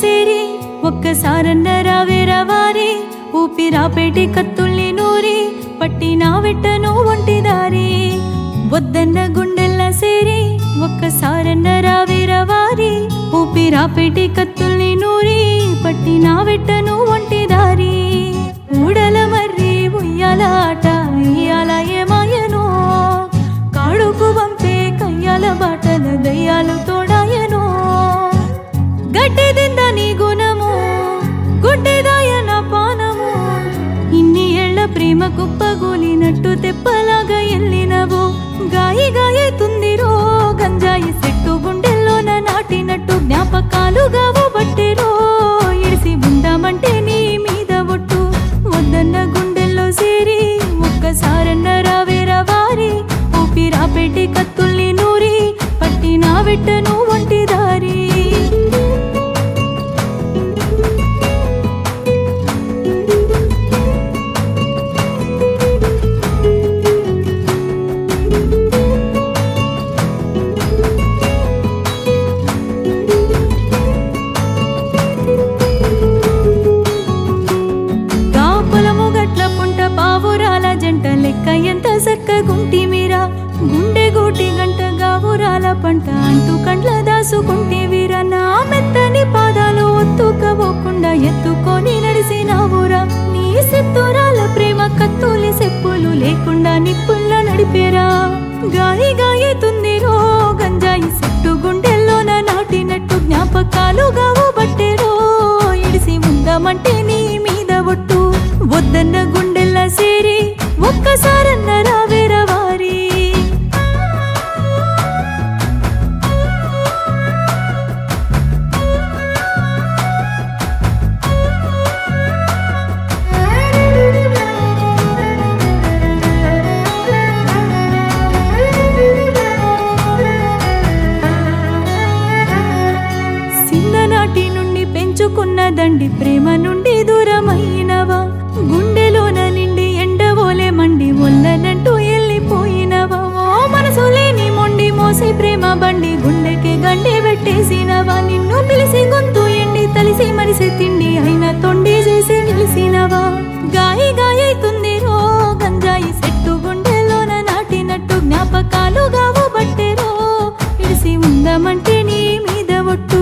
సేరి ఒక్కసారన్న రావేరా వారి ఊపిరాపేటి కత్తుల్ని నూరి పట్టినా వెట్టను ఒంటి దారి వద్దన్న గుండెల్లా సేరి ఒక్కసారన్న రావేరా వారి ఊపిరాపేటి కత్తుల్ని నూరి పట్టినా వెట్టను ఒంటి దారి ఊడల మర్రి ఉయ్యాల ఆట ఇయ్యాల ఏమాయనో కాడుకు పంపే కయ్యాల బాటల దయ్యాలు తోడాయనో గడ్డెదింద నీ గుణము గుడ్డెదాయన పానము ఇన్ని ఏళ్ల ప్రేమ కుప్పగూలినట్టు తెప్పలాగా ఎల్లినవు గాయి గాయతుందిరో గంజాయి సెట్టు గుండెల్లోన నాటినట్టు జ్ఞాపకాలుగా బట్టెరో ఇడిసి ఉందామంటే నీ మీద ఒట్టు వద్దన్న గుండెల్లో సేరి ఒక్కసారన్న రావేరా వారి ఊపిరాపెట్టి కత్తుల్ని నూరి పట్టినా వెట్టను ఒంటి దారి గా పొలము గట్ల పుంట పావురాల జంట లెక్క ఎంత సక్కగుంటి మీరా గుండె గూటి గంట గావురాల పంట అంటూ కండ్ల దాసుకుంటి వీరా నా మెత్తని పాదాలు ఒత్తుకపోకుండా ఎత్తుకొని నడిసినావురా నీ సెత్తురాల ప్రేమ కత్తులి సెప్పులు లేకుండా నిప్పుల్ల నడిపేరా గాయి గాయతుందిరో గంజాయి సెట్టు గుండెల్లోన నాటినట్టు జ్ఞాపకాలుగా బట్టెరో ఇడిసి ఉందామంటే నీ మీద ఒట్టు వద్దన్న గుండెల్లా సేరి ఒక్కసారన్న రావేరా వారి సిందనాటి నుండి పెంచుకున్నదండి ప్రేమ నుండి దూరమైనవా గుండెలోన నిండి ఎండవోలే మండి ఒల్లనంటూ వెళ్ళిపోయినవా ఓ మనసు లేని మొండి మోసి ప్రేమ బండి గుండెకి గండి పెట్టేసినవా నిన్ను పిలిసి గొంతు ఎండి తలిసి మరిసి తిండి అయినా తొండి చేసి నిలిసినవా గాయి గాయైతుంది రో గంజాయి సెట్టు గుండెలోన నాటినట్టు జ్ఞాపకాలుగా బట్టెరో ఇడిసి ఉందామంటే నీ మీద ఒట్టు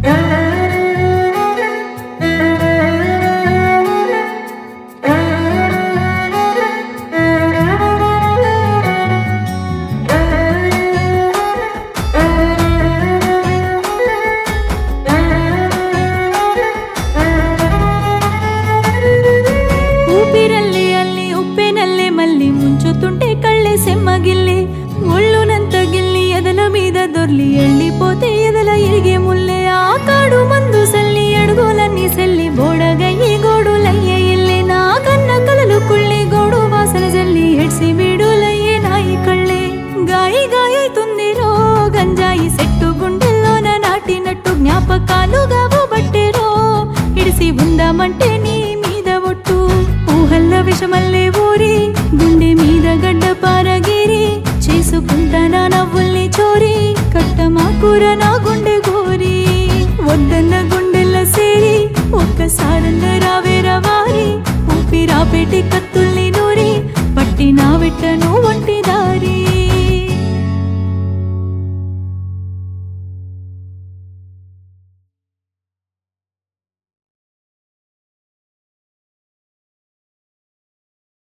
ఊపిరల్లి అల్లి ఉప్పెనల్లే మళ్ళీ ముంచుతుంటే కళ్ళే సెమ్మగిల్లి ఒళ్ళునంత గిల్లి ఎదల మీద దొర్లి ఎళ్ళిపోతే ఎదల ఇరిగే ముల్లే ఆ కాడు మందు సల్లి అడుగులన్నీ సెల్లి బోడగయ్యి గోడులయ్యే ఇల్లే నా కన్న కలలు కుళ్ళి గోడు వాసన జల్లి ఎడ్సి వీడులయ్యే నాయి కళ్ళే గాయి గాయతుంది రో గంజాయి సెట్టు గుండెల్లోన నాటినట్టు జ్ఞాపకాలుగా బట్టెరో ఇడిసి ఉందామంటే నీ మీద ఒట్టు ఊహల్ల విషమల్లే ఊరి గుండె మీద గడ్డ పారగిరి చేసుకుంటానా నవ్వుల్ని చోరి కట్టమాకూర నా గుండె గోరి వద్దన్న గుండెల్ల సేరి ఒక్కసారన్న రావే